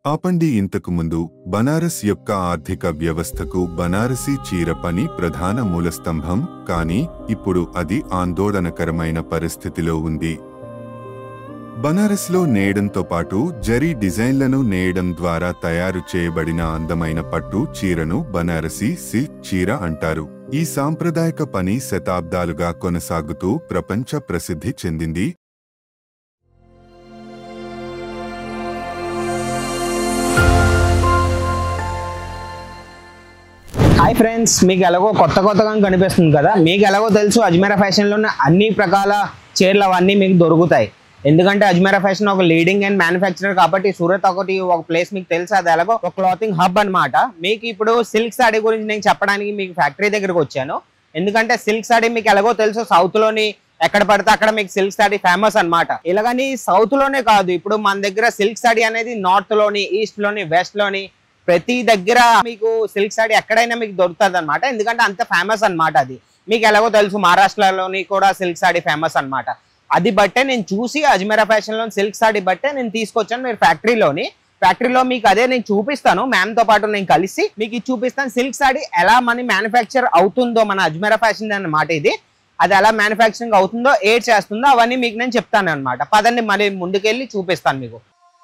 ఆపండి ఇంతకు ముందు బనారస్ యొక్క ఆర్థిక వ్యవస్థకు బనారసీ చీర పని ప్రధాన మూలస్తంభం కానీ ఇప్పుడు అది ఆందోళనకరమైన పరిస్థితిలో ఉంది బనారస్లో నేయడంతో పాటు జరీ డిజైన్లను నేయడం ద్వారా తయారు చేయబడిన అందమైన పట్టు చీరను బనారసీ సిల్క్ చీర అంటారు ఈ సాంప్రదాయక పని శతాబ్దాలుగా కొనసాగుతూ ప్రపంచ ప్రసిద్ధి చెందింది హాయ్ ఫ్రెండ్స్ మీకు ఎలాగో కొత్త కొత్తగా కనిపిస్తుంది కదా మీకు ఎలాగో తెలుసు అజ్మీరా ఫ్యాషన్లో ఉన్న అన్ని ప్రకాల చీరలు అవన్నీ మీకు దొరుకుతాయి ఎందుకంటే అజ్మీరా ఫ్యాషన్ ఒక లీడింగ్ అండ్ మ్యానుఫ్యాక్చరర్ కాబట్టి సూరత్ ఒకటి ఒక ప్లేస్ మీకు తెలుసు అది ఎలాగో ఒక క్లాతింగ్ హబ్ అన్నమాట మీకు ఇప్పుడు సిల్క్ సాడీ గురించి నేను చెప్పడానికి మీకు ఫ్యాక్టరీ దగ్గరకు వచ్చాను ఎందుకంటే సిల్క్ సాడీ మీకు ఎలాగో తెలుసు సౌత్ లోని ఎక్కడ పడితే అక్కడ మీకు సిల్క్ సాడీ ఫేమస్ అన్నమాట ఇలాగని సౌత్ లోనే కాదు ఇప్పుడు మన దగ్గర సిల్క్ సాడీ అనేది నార్త్ లోని ఈస్ట్ లోని వెస్ట్ లోని ప్రతి దగ్గర మీకు సిల్క్ సాడీ ఎక్కడైనా మీకు దొరుకుతుంది అనమాట ఎందుకంటే అంత ఫేమస్ అన్నమాట అది మీకు ఎలాగో తెలుసు మహారాష్ట్రలోని కూడా సిల్క్ సాడీ ఫేమస్ అన్నమాట అది బట్టే నేను చూసి అజ్మీరా ఫ్యాషన్ లో సిల్క్ సాడీ బట్టే నేను తీసుకొచ్చాను మీరు ఫ్యాక్టరీలోని ఫ్యాక్టరీలో మీకు అదే నేను చూపిస్తాను మ్యామ్ తో పాటు నేను కలిసి మీకు ఇది చూపిస్తాను సిల్క్ సాడీ ఎలా మన మ్యానుఫ్యాక్చర్ అవుతుందో మన అజ్మీరా ఫ్యాషన్ అన్నమాట ఇది అది ఎలా మ్యానుఫ్యాక్చరింగ్ అవుతుందో ఏడ్ చేస్తుందో అవన్నీ మీకు నేను చెప్తాను అనమాట పదండి మరి ముందుకెళ్ళి చూపిస్తాను మీకు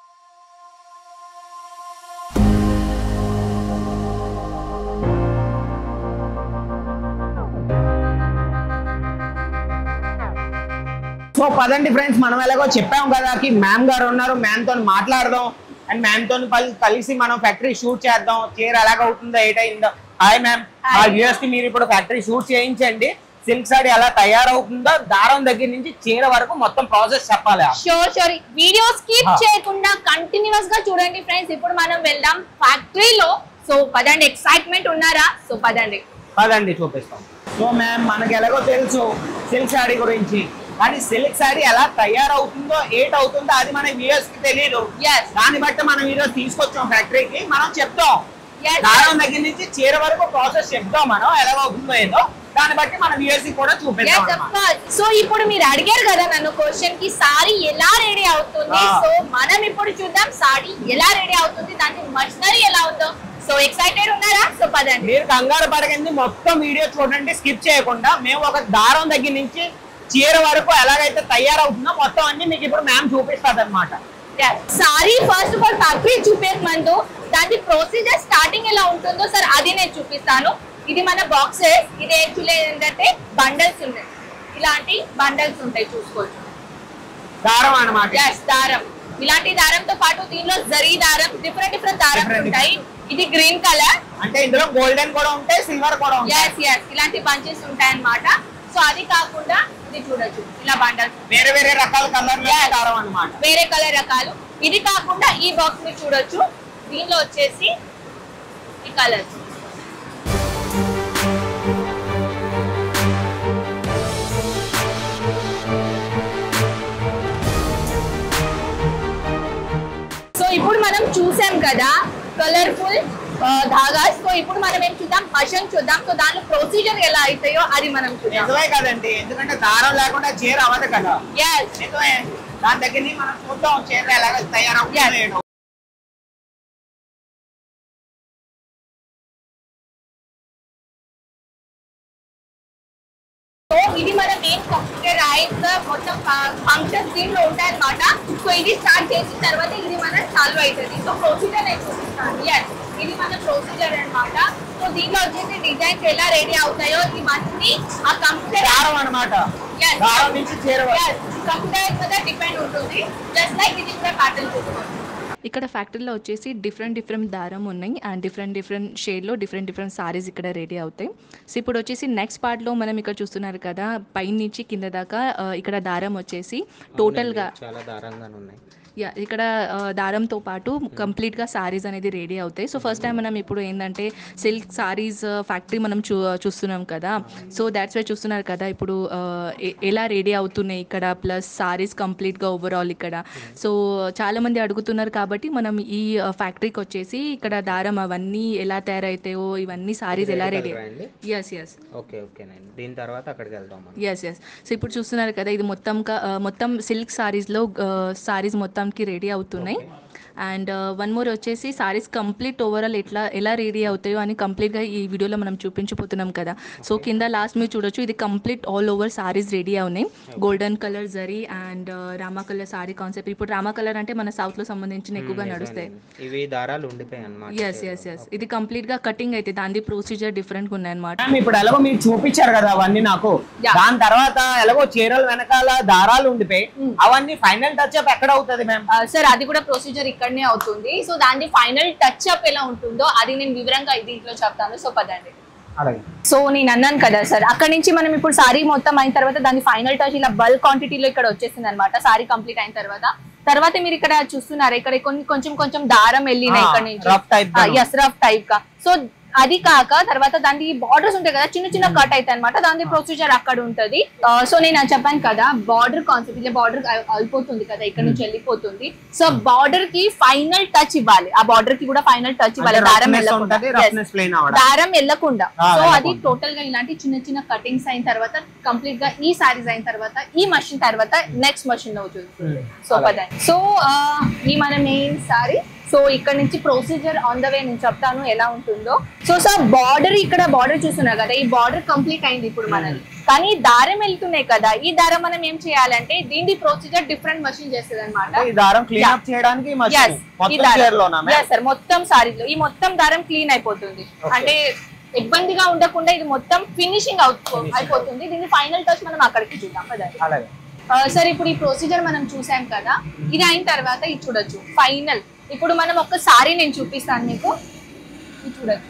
సో పదండి ఫ్రెండ్స్ మనం ఎలాగో చెప్పాం కదా కి మ్యామ్ గారు ఉన్నారు మ్యామ్ తో మాట్లాడదాం అండ్ మ్యామ్ తో పల్- కలిసి మనం ఫ్యాక్టరీ షూట్ చేద్దాం చీర ఎలాగవుతుందో ఏటైందో హాయ్ మ్యామ్ ఆ వ్యూస్ కి మీరు ఇప్పుడు ఫ్యాక్టరీ షూట్ చేయించండి సిల్క్ సాడీ ఎలా తయారవుతుందో దారం దగ్గర నుంచి చీర వరకు మొత్తం ప్రాసెస్ చెప్పాలి షోర్ షోర్ వీడియో స్కిప్ ఆ. చేయకుండా కంటిన్యూస్ గా చూడండి ఫ్రెండ్స్ ఇప్పుడు మనం వెళ్దాం ఫ్యాక్టరీలో సో పదండి ఎక్సైట్మెంట్ ఉన్నారా సో పదండి పదండి చూపిస్తాం సో మ్యామ్ మనకి ఎలాగో తెలుసు సిల్క్ సాడీ గురించి కానీ సిల్క్ సాడీ ఎలా తయారవుతుందో ఏట్ అవుతుందో అది మన వ్యూస్ కి తెలియదు Yes. దాన్ని బట్టి మనం ఈరోజు తీసుకొచ్చాం ఫ్యాక్టరీకి మనం చెప్తాం Yes. దారం దగ్గర నుంచి చీర వరకు ప్రాసెస్ చెప్తాం మనం ఎలాగవుతుందో ఏదో దాన్ని బట్టి మన వ్యూస్ కి కూడా చూపిస్తాం అన్నమాట. సో ఇప్పుడు మీరు అడిగారు కదా నన్ను క్వశ్చన్ కి సారీ ఎలా రెడీ అవుతుంది ఆ. సో మనం ఇప్పుడు చూద్దాం సారీ ఎలా రెడీ అవుతుంది దానికి మషనరీ ఎలా ఉందో సో ఎక్సైటెడ్ ఉన్నారా సో పదండి మీరు కంగారు పడకండి మొత్తం వీడియో చూడండి స్కిప్ చేయకుండా మేము ఒక దారం దగ్గర నుంచి చీర వరకు ఎలాగైతే తయారవుతుందో మొత్తం అన్ని మీకు ఇప్పుడు మ్యామ్ చూపిస్తుంది అనమాట sorry first of all factory చూపే ముందు దాని ప్రొసీజర్ స్టార్టింగ్ ఎలా ఉంటుందో సార్ అది నేను చూపిస్తాను ఇది మన బాక్సెస్ ఇది యాక్చువల్లీ ఏంటంటే బండల్స్ ఉన్నాయి ఇలాంటి బండల్స్ ఉంటాయి చూసుకోవచ్చు దారం అన్నమాట Yes, దారం ఇలాంటి దారంతో పాటు దీనిలో జరీ దారం డిఫరెంట్ డిఫరెంట్ దారం Different, ఉంటాయి ఇది గ్రీన్ కలర్ అంటే ఇందులో గోల్డెన్ కూడా ఉంటాయి సిల్వర్ కూడా ఉంటాయి ఎస్ ఎస్ ఇలాంటి బంచెస్ ఉంటాయి అన్నమాట సో అది కాకుండా ఇది చూడొచ్చు ఇలా బండల్స్ వేరే వేరే రకాల కలర్ దారం అన్నమాట వేరే కలర్ రకాలు ఇది కాకుండా ఈ బాక్స్ మీరు చూడొచ్చు దీనిలో వచ్చేసి ఈ కలర్స్ సో ఇప్పుడు మనం చూసాం కదా కలర్ఫుల్ ధాగా సో ఇప్పుడు మనం ఏం చూద్దాం మషన్ చూద్దాం సో దాంట్లో ప్రొసీజర్ ఎలా అవుతాయో అది మనం చూద్దాం నిజమే కదండి ఎందుకంటే దారం లేకుండా చీర అవ్వదు కదా ఎస్ నిజమే దాని దగ్గర నుంచి మనం చూద్దాం చీర ఎలాగ తయారవుతుందో Yes. ఏంటో. సో ఇది మన మెయిన్ కంప్యూటర్ ఐస్ మొత్తం ఫంక్షన్స్ దీంట్లో ఉంటాయన్నమాట సో ఇది స్టార్ట్ చేసిన తర్వాత ఇది మన చాలు అవుతుంది సో ప్రొసీజర్ నేను చూపిస్తాను Yes, ఇది మన ప్రొసీజర్ అన్నమాట సో దీంట్లో వచ్చేసి డిజైన్స్ ఎలా రెడీ అవుతాయో ఇవన్నీ ఆ కంప్యూటర్ దారం అన్నమాట Yes. దారం నుంచి చీర వరకు. కంప్యూటర్ మీద డిపెండ్ ఉంటుంది జస్ట్ లైక్ ఇది కూడా ప్యాటర్న్ చూసుకోండి ఇక్కడ ఫ్యాక్టరీలో వచ్చేసి డిఫరెంట్ డిఫరెంట్ దారం ఉన్నాయి అండ్ డిఫరెంట్ డిఫరెంట్ షేడ్లో డిఫరెంట్ డిఫరెంట్ సారీస్ ఇక్కడ రెడీ అవుతాయి సో ఇప్పుడు వచ్చేసి నెక్స్ట్ పార్ట్లో మనం ఇక్కడ చూస్తున్నారు కదా పైన నుంచి కింద దాకా ఆ, ఇక్కడ దారం వచ్చేసి టోటల్గా చాలా దారంగానే ఉన్నాయి యా ఇక్కడ ఆ, దారంతో పాటు కంప్లీట్గా సారీస్ అనేది రెడీ అవుతాయి సో ఫస్ట్ టైం మనం ఇప్పుడు ఏంటంటే సిల్క్ సారీస్ ఫ్యాక్టరీ మనం చూ చూస్తున్నాం కదా సో దాట్స్ వై చూస్తున్నారు కదా ఇప్పుడు ఆ, ఎ- ఎలా రెడీ అవుతున్నాయి ఇక్కడ ప్లస్ సారీస్ కంప్లీట్గా ఓవరాల్ ఇక్కడ సో చాలామంది అడుగుతున్నారు కాబట్టి మనం ఈ ఫ్యాక్టరీకి వచ్చేసి ఇక్కడ దారం అవన్నీ ఎలా తయారవుతాయో ఇవన్నీ సారీస్ ఎలా రెడీ కలరా అండి? ఎస్ ఎస్ ఓకే ఓకేనండి దీని తర్వాత అక్కడికి వెళ్దాం మనం ఎస్ ఎస్ సో ఇప్పుడు చూస్తున్నారు కదా ఇది మొత్తం కా- ఆ, మొత్తం సిల్క్ సారీస్లో సారీస్ మొత్తంకి రెడీ అవుతున్నాయి అండ్ వన్ మోర్ వచ్చేసి సారీస్ కంప్లీట్ ఓవరాల్ ఎట్లా ఎలా రెడీ అవుతాయో అని కంప్లీట్గా ఈ వీడియోలో మనం చూపించబోతున్నాం కదా సో కింద లాస్ట్ మీరు చూడొచ్చు ఇది complete all over saris ready అవునాయి golden colour zari and Rama colour sari concept ఇప్పుడు రామా కలర్ అంటే మన సౌత్లో సంబంధించిన ఎక్కువగా నడుస్తాయి ఇవి దారాలు ఉండిపోయాయి అన్నమాట ఎస్ ఎస్ ఎస్ ఇది కంప్లీట్గా కటింగ్ అయితే దాని ప్రొసీజర్ డిఫరెంట్గా ఉన్నాయన్నమాట మ్యామ్ ఇప్పుడు ఎలాగో మీరు చూపించారు కదా అవన్నీ నాకు Yeah. దాని తర్వాత ఎలాగో చీరల వెనకాల దారాలు ఉండిపోయి అవన్నీ ఫైనల్ టచ్ అప్ ఎక్కడ అవుతుంది మ్యామ్ సార్ అది కూడా ప్రొసీజర్ ఇక్కడనే అవుతుంది సో దాని ఫైనల్ టచ్ అప్ ఎలా ఉంటుందో అది నేను వివరంగా దీంట్లో చెప్తాను సో పదండి అలాగే సో నేను అన్నాను కదా సార్ అక్కడ నుంచి మనం ఇప్పుడు సారీ మొత్తం అయిన తర్వాత దాని ఫైనల్ టచ్ ఇలా బల్క్ క్వాంటిటీలో ఇక్కడ వచ్చేసింది అనమాట సారీ కంప్లీట్ అయిన తర్వాత తర్వాత మీరు ఇక్కడ చూస్తున్నారు ఇక్కడ కొన్ని కొంచెం కొంచెం దారం వెళ్ళినాయి ఆ, ఇక్కడ నుంచి rough type గా. ఎస్ రఫ్ టైప్ గా సో అది కాక తర్వాత దాని బార్డర్స్ ఉంటాయి కదా చిన్న చిన్న కట్ అయితే అనమాట దాని ప్రొసీజర్ అక్కడ ఉంటది సో నేను అది చెప్పాను కదా బార్డర్ కాన్సెప్ట్ ఇలా బార్డర్ అయిపోతుంది కదా ఇక్కడ నుంచి వెళ్ళిపోతుంది సో బార్డర్ కి ఫైనల్ టచ్ ఇవ్వాలి ఆ బార్డర్ కి కూడా ఫైనల్ టచ్ ఇవ్వాలి దారం వెళ్ళకుండా ఉంటది Yes. రఫ్నెస్ ప్లేన్ అవడం దారం వెళ్ళకుండా ఆ, సో అది వెళ్ళకుండా. టోటల్ గా ఇలాంటి చిన్న చిన్న కటింగ్స్ అయిన తర్వాత కంప్లీట్ గా ఈ సారీస్ అయిన తర్వాత ఈ మషిన్ తర్వాత నెక్స్ట్ మషిన్ లో చూస్తుంది సో పదండి సో ఈ మన మెయిన్ సారీ సో ఇక్కడ నుంచి ప్రొసీజర్ ఆన్ ద వే నేను చెప్తాను ఎలా ఉంటుందో సో సార్ బార్డర్ ఇక్కడ బార్డర్ చూస్తున్నారు కదా ఈ బార్డర్ కంప్లీట్ అయింది ఇప్పుడు మనది కానీ ఈ దారం వెళ్తున్నాయి కదా ఈ దారం మనం ఏం చేయాలంటే దీని ప్రొసీజర్ డిఫరెంట్ మషిన్ చేస్తుంది అనమాట ఈ దారం క్లీన్ అప్ చేయడానికి ఈ machine. మొత్తం చీరలోనా మ్యామ్ సార్ మొత్తం సారీలో ఈ మొత్తం దారం క్లీన్ అయిపోతుంది అంటే ఇబ్బందిగా ఉండకుండా ఇది మొత్తం ఫినిషింగ్ అయిపోతుంది దీన్ని ఫైనల్ టచ్ మనం అక్కడికి చూద్దాం పదండి. అలాగే ఆ, సార్ ఇప్పుడు ఈ ప్రొసీజర్ మనం చూసాం కదా ఇది అయిన తర్వాత ఇది చూడొచ్చు ఫైనల్ ఇప్పుడు మనం ఒక్కసారి నేను చూపిస్తాను మీకు ఇది చూడొచ్చు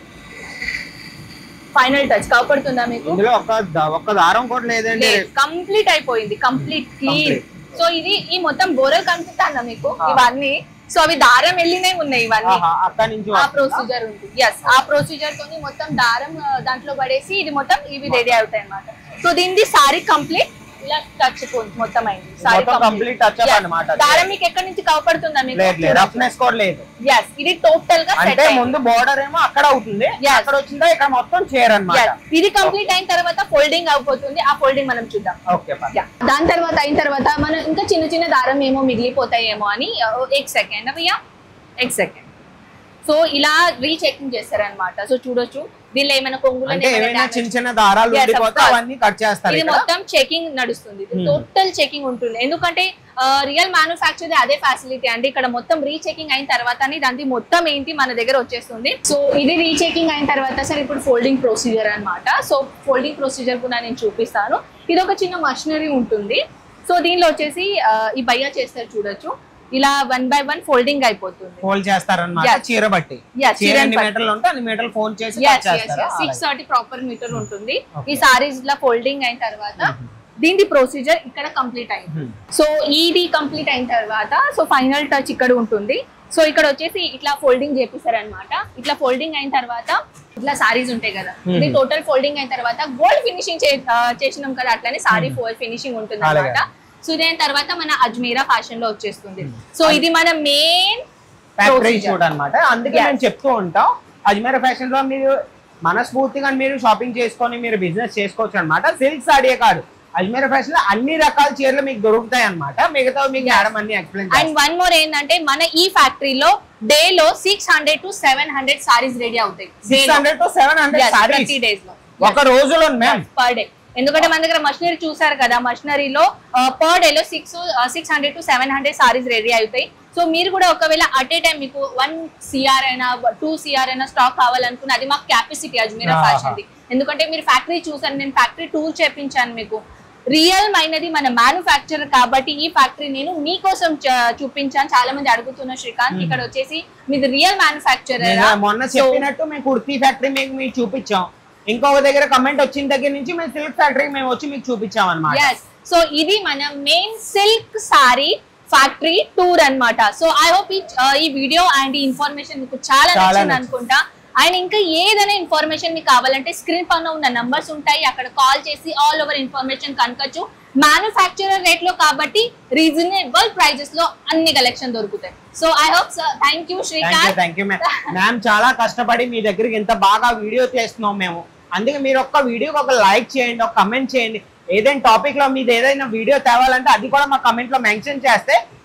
ఫైనల్ టచ్ కాపాడుతుందా మీకు ఇందులో ఒక్క ద- ఒక్క దారం కూడా లేదండి కంప్లీట్ అయిపోయింది కంప్లీట్ క్లీన్ Complete. సో ఇది ఈ మొత్తం బోరల్ కనిపిస్తుందా మీకు ఆ. ఇవన్నీ సో అవి దారం వెళ్ళినే ఉన్నాయి ఇవన్నీ ఆహా, అక్కడి నుంచి ఆ వస్తుందా? ప్రొసీజర్ ఉంది ఎస్ ఆ ప్రొసీజర్ తోని మొత్తం దారం ఆ, దాంట్లో పడేసి ఇది మొత్తం ఇవి రెడీ అవుతాయి అన్నమాట సో దీనిది సారీ కంప్లీట్ ఇలా టచ్ మొత్తం అయింది సారీ మొత్తం complete touch up అన్నమాట. దారం మీకు ఎక్కడి నుంచి కవపడుతుందా మీకు లేదు లేదు రఫ్నెస్ కూడా లేదు ఎస్ ఇది టోటల్ గా సెట్ అంటే ముందు బోర్డర్ ఏమో అక్కడ అవుతుంది Yes. అక్కడ వచ్చిందా ఇక్కడ మొత్తం చీర అన్నమాట ఇది కంప్లీట్ అయిన తర్వాత ఫోల్డింగ్ అయిపోతుంది ఆ ఫోల్డింగ్ మనం చూద్దాం ఓకే Yeah. దాని తర్వాత అయిన తర్వాత మనం ఇంకా చిన్న చిన్న దారం ఏమో మిగిలిపోతాయేమో అని ఎక్ సెకండ్ అయ్యా ఎక్ సెకండ్ సో ఇలా రీచెకింగ్ చేస్తారనమాట సో చూడొచ్చు దీనిలో ఏమైనా కొంగులు అంటే ఏమైనా చిన్న చిన్న దారాలు Yes, of ఉండిపోతే course. అవన్నీ కట్ చేస్తారు ఇది ఇక్కడ. మొత్తం చెకింగ్ నడుస్తుంది టోటల్ చెకింగ్ ఉంటుంది ఎందుకంటే రియల్ మ్యానుఫ్యాక్చర్ అదే ఫెసిలిటీ అండి ఇక్కడ మొత్తం రీచెకింగ్ అయిన తర్వాత దాని మొత్తం ఏంటి మన దగ్గర వచ్చేస్తుంది సో ఇది రీచెకింగ్ అయిన తర్వాత సార్ ఇప్పుడు ఫోల్డింగ్ ప్రొసీజర్ అన్నమాట సో ఫోల్డింగ్ ప్రొసీజర్ కూడా నేను చూపిస్తాను ఇది ఒక చిన్న మషినరీ ఉంటుంది సో దీనిలో వచ్చేసి ఆ, ఈ బయ్య చేస్తారు చూడొచ్చు ఇలా వన్ బై వన్ ఫోల్డింగ్ అయిపోతుంది ఫోల్డ్ చేస్తారన్నమాట Yes. చీర బట్టి Yeah, చీర చీరని ఎన్ని బట్టి. మీటర్లు ఉంటే అన్ని మీటర్లు ఫోల్డ్ చేసి cut చేస్తారా? సిక్స్ థర్టీ ప్రాపర్ మీటర్ ఉంటుంది Okay. ఈ సారీస్ లా ఫోల్డింగ్ అయిన తర్వాత దీని ప్రొసీజర్ ఇక్కడ కంప్లీట్ అయింది Mhm. సో ఇది కంప్లీట్ అయిన తర్వాత సో ఫైనల్ టచ్ ఇక్కడ ఉంటుంది సో ఇక్కడ వచ్చేసి ఇట్లా ఫోల్డింగ్ చేపిస్తారు ఇట్లా ఫోల్డింగ్ అయిన తర్వాత ఇట్లా సారీస్ ఉంటాయి కదా ఇది Mhm. టోటల్ ఫోల్డింగ్ అయిన తర్వాత గోల్డ్ ఫినిషింగ్ చేసినాం కదా అట్లానే సారీ ఫినిషింగ్ ఉంటుంది అలాగే. అనమాట సో దీని తర్వాత మన అజ్మీరా ఫ్యాషన్ లో వచ్చేస్తుంది సో ఇది మన మెయిన్ ఫ్యాక్టరీ చూడ అనమాట అందుకే Yes. మేము చెప్తూ ఉంటాం అజ్మీర్ ఫ్యాషన్ లో మీరు మనస్ఫూర్తిగా మీరు షాపింగ్ చేసుకొని మీరు బిజినెస్ చేసుకోవచ్చు అనమాట సిల్క్ సాడీయే కాదు అజ్మీర్ ఫ్యాషన్ లో అన్ని రకాల చీరలు మీకు దొరుకుతాయి అనమాట మిగతా మీకు మేడం అన్ని ఎక్స్ప్లెయిన్ అండ్ వన్ మోర్ ఏంటంటే మన ఈ ఫ్యాక్టరీలో డే లో six hundred to seven hundred saris ready అవుతాయి six hundred to seven hundred ప్రతి సారీస్ డేస్ లో ఒక రోజులో మ్యామ్ పర్ డే ఎందుకంటే మన దగ్గర మషినరీ చూసారు కదా మషినరీలో పర్ డే లో six six hundred to seven hundred saris ready అవుతాయి సో మీరు కూడా ఒకవేళ అట్ ఏ టైం మీకు వన్ సిఆర్ అయినా టూ సిఆర్ అయినా స్టాక్ కావాలనుకున్న అది మాకు క్యాపాసిటీ అజ్మీరా ఆహా. ఫ్యాషన్ ది ఎందుకంటే మీరు ఫ్యాక్టరీ చూసాను నేను ఫ్యాక్టరీ టూర్ చేపించాను మీకు రియల్ మైనది మన మ్యానుఫ్యాక్చర్ కాబట్టి ఈ ఫ్యాక్టరీ నేను మీకోసం చ- చూపించాను చాలా మంది అడుగుతున్న శ్రీకాంత్ ఇక్కడ వచ్చేసి మీది రియల్ మ్యానుఫ్యాక్చర్ నేను మొన్న చెప్పినట్టు మేము కుర్తీ ఫ్యాక్టరీ మీకు మీకు చూపించాం ఇంకొక దగ్గర కమెంట్ వచ్చిన దగ్గర నుంచి మేము సిల్క్ ఫ్యాక్టరీ మేము వచ్చి మీకు చూపించాం అనమాట ఎస్ సో ఇది మన main silk sari factory tour అన్నమాట సో ఐ హోప్ ఈ వీడియో అండ్ ఈ ఇన్ఫర్మేషన్ మీకు చాలా చాలా నచ్చింది నచ్చింది. అనుకుంటా అండ్ ఇంకా ఏదైనా ఇన్ఫర్మేషన్ మీకు కావాలంటే స్క్రీన్ పైన ఉన్న నంబర్స్ ఉంటాయి అక్కడ కాల్ చేసి ఆల్ ఓవర్ ఇన్ఫర్మేషన్ కనుకోవచ్చు మ్యానుఫ్యాక్చరర్ రేట్ లో కాబట్టి రీజనబుల్ ప్రైజెస్ లో అన్ని కలెక్షన్ దొరుకుతాయి so I hope thank you thank you Srikanth thank you ma'am చాలా కష్టపడి మీ దగ్గరికి ఇంత బాగా వీడియో చేస్తున్నాం మేము అందుకే మీరు ఒక్క వీడియోకి ఒక లైక్ చేయండి ఒక కమెంట్ చేయండి ఏదైనా టాపిక్ లో మీది ఏదైనా వీడియో తేవాలంటే అది కూడా మా కమెంట్ లో మెన్షన్ చేస్తే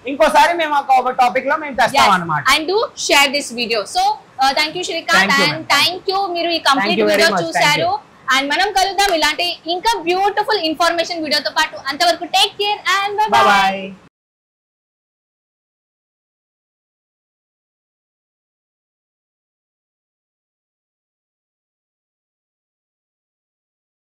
ఇంకోసారి మేము ఒక టాపిక్ లో మేము తెస్తాం అన్నమాట and do share this video so thank you Srikanth Thank you, and ma'am. Thank you మీరు ఈ Thank complete you very video much. Thank చూశారు you. అండ్ మనం కలుద్దాం ఇలాంటి ఇంకా బ్యూటిఫుల్ ఇన్ఫర్మేషన్ వీడియోతో పాటు అంతవరకు take care and bye bye bye